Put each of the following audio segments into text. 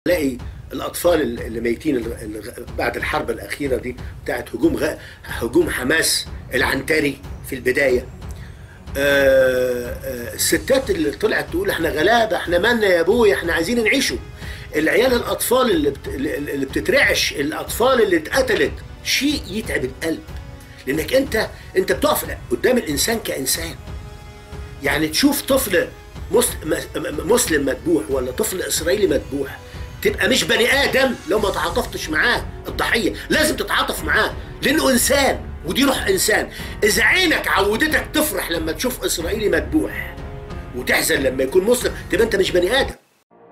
تلاقي الاطفال اللي ميتين اللي بعد الحرب الاخيره دي بتاعت هجوم غ... هجوم حماس العنتري في البدايه آه، آه، الستات اللي طلعت تقول احنا غلابه احنا مالنا يا ابوي احنا عايزين نعيشوا العيال الاطفال اللي بت... اللي بتترعش الاطفال اللي اتقتلت شيء يتعب القلب لانك انت انت بتقف قدام الانسان كانسان يعني تشوف طفل مسلم, مسلم مذبوح ولا طفل اسرائيلي مذبوح تبقى مش بني ادم لو ما تعاطفتش معاه الضحيه لازم تتعاطف معاه لانه انسان ودي روح انسان اذا عينك عودتك تفرح لما تشوف اسرائيلي مذبوح وتحزن لما يكون مسلم تبقى انت مش بني ادم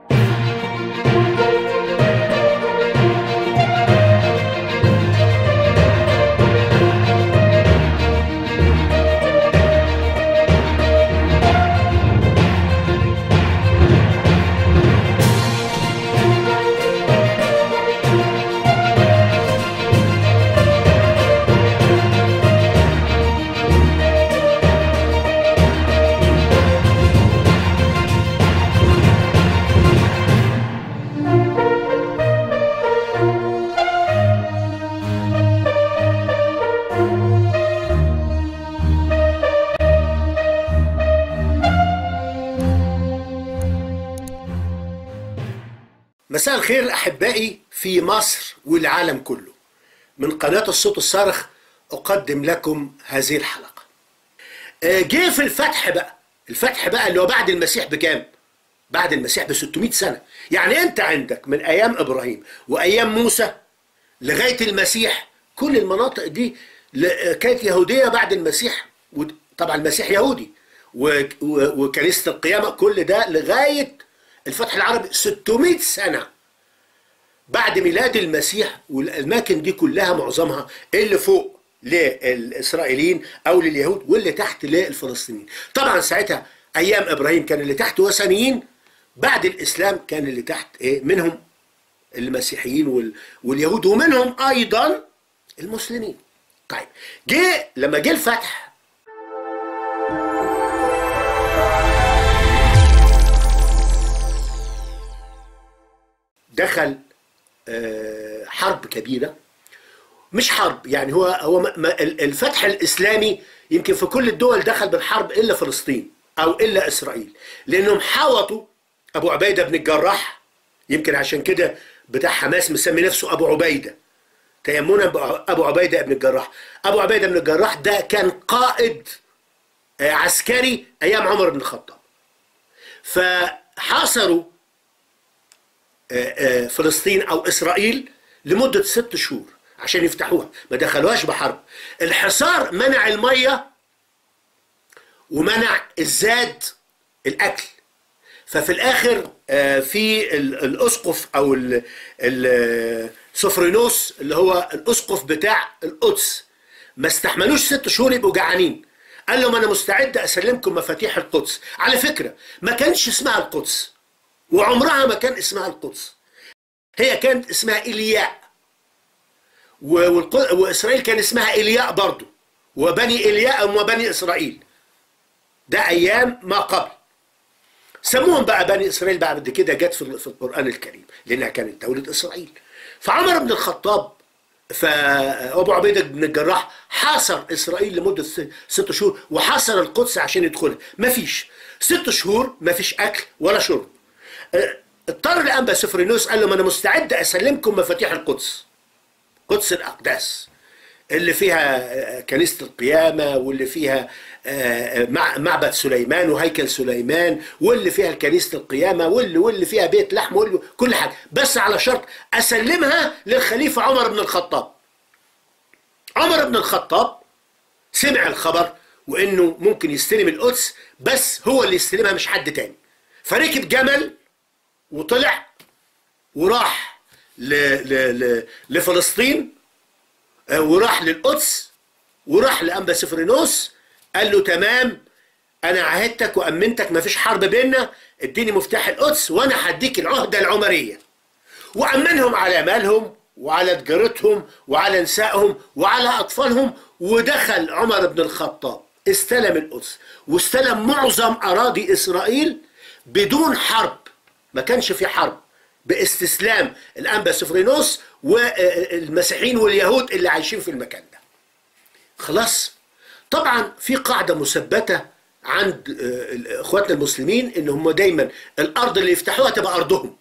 مساء الخير احبائي في مصر والعالم كله من قناه الصوت الصارخ اقدم لكم هذه الحلقه آه، جه في الفتح بقى الفتح بقى اللي هو بعد المسيح بكام بعد المسيح ب 600 سنه يعني انت عندك من ايام ابراهيم وايام موسى لغايه المسيح كل المناطق دي ل- كانت يهوديه بعد المسيح طبعا المسيح يهودي و- و- وكنيسه القيامه كل ده لغايه الفتح العربي 600 سنه بعد ميلاد المسيح والاماكن دي كلها معظمها اللي فوق للاسرائيليين او لليهود واللي تحت للفلسطينيين طبعا ساعتها ايام ابراهيم كان اللي تحت وثنيين بعد الاسلام كان اللي تحت ايه منهم المسيحيين وال... واليهود ومنهم ايضا المسلمين طيب جه لما جه الفتح دخل آه، حرب كبيره مش حرب يعني هو هو ما- ما- الفتح الاسلامي يمكن في كل الدول دخل بالحرب الا فلسطين او الا اسرائيل لانهم حاوطوا ابو عبيده بن الجراح يمكن عشان كده بتاع حماس مسمي نفسه ابو عبيده تيمنا بابو عبيده بن الجراح ابو عبيده بن الجراح ده كان قائد آه، عسكري ايام عمر بن الخطاب فحاصروا آه، آه، فلسطين او اسرائيل لمده ست شهور عشان يفتحوها ما دخلوهاش بحرب الحصار منع الميه ومنع الزاد الاكل ففي الاخر آه، في ال- الاسقف او ال- ال- سفرينوس اللي هو الاسقف بتاع القدس ما استحملوش ست شهور يبقوا جعانين قال لهم انا مستعد اسلمكم مفاتيح القدس على فكره ما كانش اسمها القدس وعمرها ما كان اسمها القدس هي كانت اسمها إلياء و- والق- وإسرائيل كان اسمها إلياء برضو وبني إلياء وبني إسرائيل ده أيام ما قبل سموهم بقى بني إسرائيل بعد كده جت في في القرآن الكريم لأنها كانت دولة إسرائيل فعمر بن الخطاب فأبو عبيدة بن الجراح حاصر إسرائيل لمدة س- ست شهور وحاصر القدس عشان يدخلها مفيش ست شهور مفيش أكل ولا شرب اه، اضطر الأنبا سفرينوس قال لهم أنا مستعد أسلمكم مفاتيح القدس قدس الأقداس اللي فيها آه، كنيسة القيامة واللي فيها آه، مع- معبد سليمان وهيكل سليمان واللي فيها كنيسة القيامة واللي واللي فيها بيت لحم واللي كل حاجة بس على شرط أسلمها للخليفة عمر بن الخطاب عمر بن الخطاب سمع الخبر وانه ممكن يستلم القدس بس هو اللي يستلمها مش حد تاني فركب جمل وطلع وراح ل... ل... ل... لفلسطين آه، وراح للقدس وراح لأنبا سفرينوس قال له تمام انا عهدتك وامنتك مفيش حرب بيننا اديني مفتاح القدس وانا هديك العهده العمريه وأمنهم على مالهم وعلى تجارتهم وعلى نسائهم وعلى أطفالهم ودخل عمر بن الخطاب استلم القدس واستلم معظم أراضي إسرائيل بدون حرب ما كانش في حرب باستسلام الانبا سفرينوس والمسيحيين واليهود اللي عايشين في المكان ده خلاص طبعا في قاعده مثبته عند آه، اخواتنا المسلمين ان هم دايما الارض اللي يفتحوها تبقى ارضهم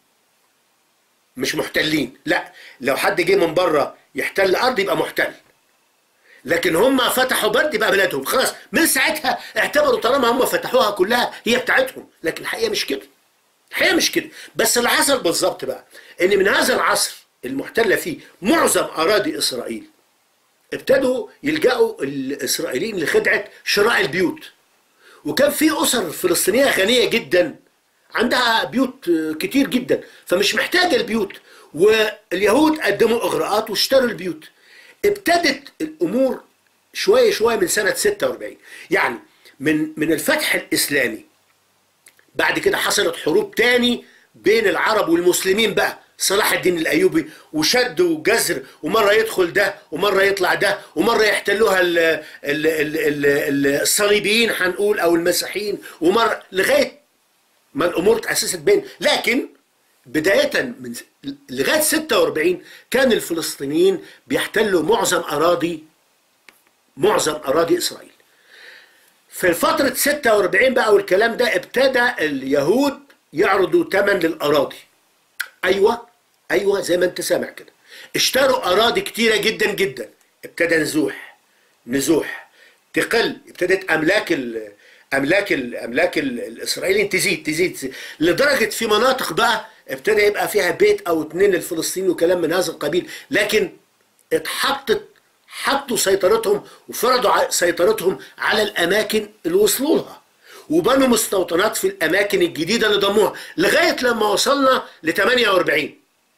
مش محتلين لا لو حد جه من بره يحتل ارض يبقى محتل لكن هم فتحوا بلد يبقى بلادهم خلاص من ساعتها اعتبروا طالما هم فتحوها كلها هي بتاعتهم لكن الحقيقه مش كده الحقيقه مش كده بس اللي حصل بالظبط بقى ان من هذا العصر المحتله فيه معظم اراضي اسرائيل ابتدوا يلجأوا الاسرائيليين لخدعه شراء البيوت وكان في اسر فلسطينيه غنيه جدا عندها بيوت كتير جدا فمش محتاجه البيوت واليهود قدموا اغراءات واشتروا البيوت ابتدت الامور شويه شويه من سنه 46 يعني من من الفتح الاسلامي بعد كده حصلت حروب تاني بين العرب والمسلمين بقى صلاح الدين الايوبي وشد وجزر ومره يدخل ده ومره يطلع ده ومره يحتلوها ال ال ال ال الصليبيين هنقول او المسيحيين ومره لغايه ما الامور تاسست بين لكن بدايه من لغايه 46 كان الفلسطينيين بيحتلوا معظم اراضي معظم اراضي اسرائيل في فترة 46 بقى والكلام ده ابتدى اليهود يعرضوا ثمن للأراضي أيوة أيوة زي ما أنت سامع كده اشتروا أراضي كتيرة جدا جدا ابتدى نزوح نزوح تقل ابتدت أملاك ال أملاك ال أملاك ال- الإسرائيليين تزيد تزيد, تزيد لدرجة في مناطق بقى ابتدى يبقى فيها بيت أو اتنين للفلسطينيين وكلام من هذا القبيل لكن اتحطت حطوا سيطرتهم وفرضوا ع- سيطرتهم على الاماكن اللي وصلوا لها وبنوا مستوطنات في الاماكن الجديده اللي ضموها لغايه لما وصلنا ل 48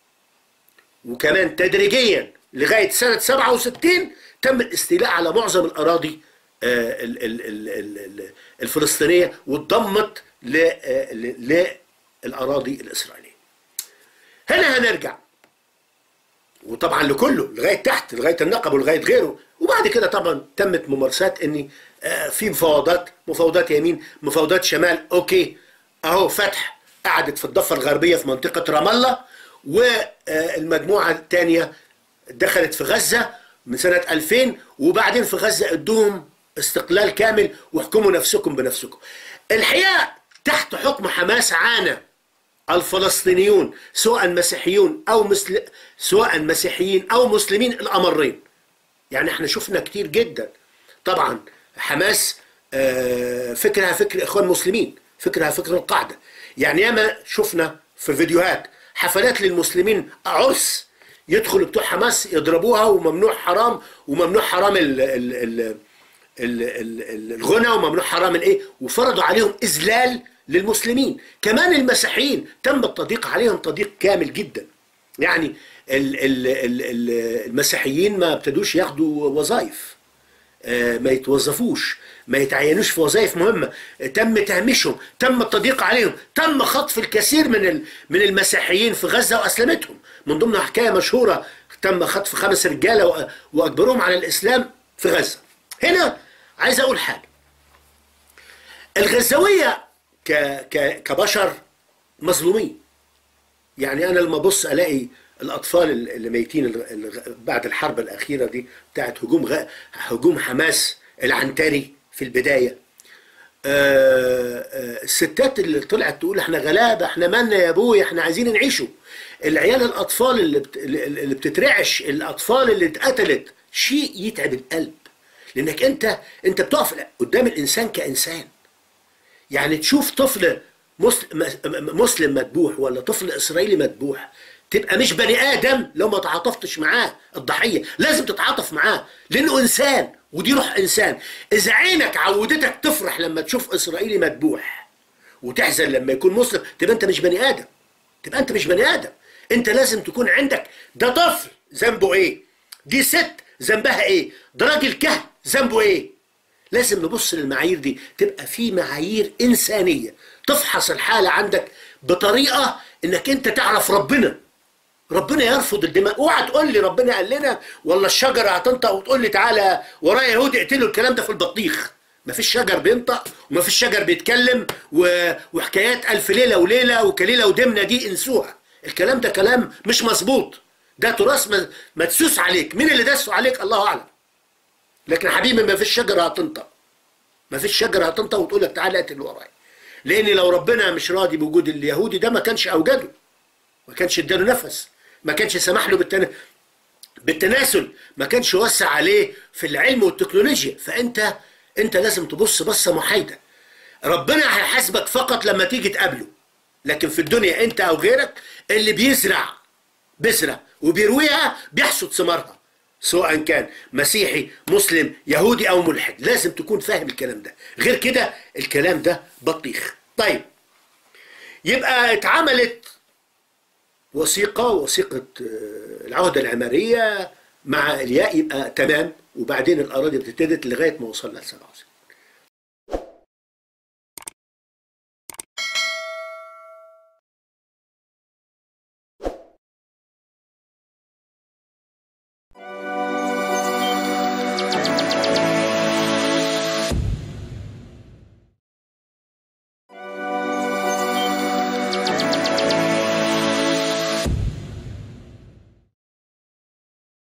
وكمان تدريجيا لغايه سنه 67 تم الاستيلاء على معظم الاراضي آه، ال- ال- ال- ال- ال- الفلسطينيه واتضمت ل- آه، ل- للاراضي الاسرائيليه. هنا هنرجع وطبعا لكله لغايه تحت لغايه النقب ولغايه غيره وبعد كده طبعا تمت ممارسات ان آه، في مفاوضات مفاوضات يمين مفاوضات شمال اوكي اهو فتح قعدت في الضفه الغربيه في منطقه رام الله والمجموعه الثانيه دخلت في غزه من سنه 2000 وبعدين في غزه ادوهم استقلال كامل واحكموا نفسكم بنفسكم. الحقيقه تحت حكم حماس عانى الفلسطينيون سواء مسيحيون او مسل... سواء مسيحيين او مسلمين الامرين يعني احنا شفنا كتير جدا طبعا حماس آه، فكرها فكر اخوان مسلمين فكرها فكر القاعده يعني ياما شفنا في فيديوهات حفلات للمسلمين عرس يدخل بتوع حماس يضربوها وممنوع حرام وممنوع حرام ال ال ال ال- ال- ال- الغنى وممنوع حرام الايه وفرضوا عليهم اذلال للمسلمين كمان المسيحيين تم التضييق عليهم تضييق كامل جدا يعني ال ال ال ال المسيحيين ما ابتدوش ياخدوا وظائف آه، ما يتوظفوش ما يتعينوش في وظائف مهمه آه، تم تهميشهم تم التضييق عليهم تم خطف الكثير من ال- من المسيحيين في غزه واسلمتهم من ضمن حكايه مشهوره تم خطف خمس رجاله وأ- واجبروهم على الاسلام في غزه هنا عايز اقول حاجه الغزاويه ك ك كبشر مظلومين يعني انا لما ابص الاقي الاطفال اللي ميتين الغ- الغ- بعد الحرب الاخيره دي بتاعت هجوم غ... هجوم حماس العنتري في البدايه آه، آه، الستات اللي طلعت تقول احنا غلابه احنا مالنا يا ابوي احنا عايزين نعيشوا العيال الاطفال اللي بت... اللي بتترعش الاطفال اللي اتقتلت شيء يتعب القلب لانك انت انت بتقف قدام الانسان كانسان يعني تشوف طفل مسلم, مسلم مذبوح ولا طفل اسرائيلي مذبوح تبقى مش بني ادم لو ما تعاطفتش معاه الضحيه لازم تتعاطف معاه لانه انسان ودي روح انسان اذا عينك عودتك تفرح لما تشوف اسرائيلي مذبوح وتحزن لما يكون مسلم تبقى انت مش بني ادم تبقى انت مش بني ادم انت لازم تكون عندك ده طفل ذنبه ايه دي ست ذنبها ايه ده راجل كهن ذنبه ايه لازم نبص للمعايير دي تبقى في معايير إنسانية تفحص الحالة عندك بطريقة إنك أنت تعرف ربنا ربنا يرفض الدماء اوعى تقول لي ربنا قال لنا ولا الشجرة هتنطق وتقول لي تعالى ورايا يهود اقتلوا الكلام ده في البطيخ مفيش شجر بينطق ومفيش شجر بيتكلم و... وحكايات ألف ليلة وليلة وكليلة ودمنة دي انسوها الكلام ده كلام مش مظبوط ده تراث مدسوس عليك مين اللي دسه عليك الله اعلم لكن يا حبيبي ما فيش شجره هتنطق ما فيش شجره هتنطق وتقول لك تعالى اقتل ورايا لان لو ربنا مش راضي بوجود اليهودي ده ما كانش اوجده ما كانش اداله نفس ما كانش سمح له بالتن... بالتناسل ما كانش وسع عليه في العلم والتكنولوجيا فانت انت لازم تبص بصه محايده ربنا هيحاسبك فقط لما تيجي تقابله لكن في الدنيا انت او غيرك اللي بيزرع بذره وبيرويها بيحصد ثمارها سواء كان مسيحي مسلم يهودي او ملحد لازم تكون فاهم الكلام ده غير كده الكلام ده بطيخ طيب يبقى اتعملت وثيقة وثيقة العهدة العمارية مع الياء يبقى تمام وبعدين الأراضي بتبتدت لغاية ما وصلنا ل 67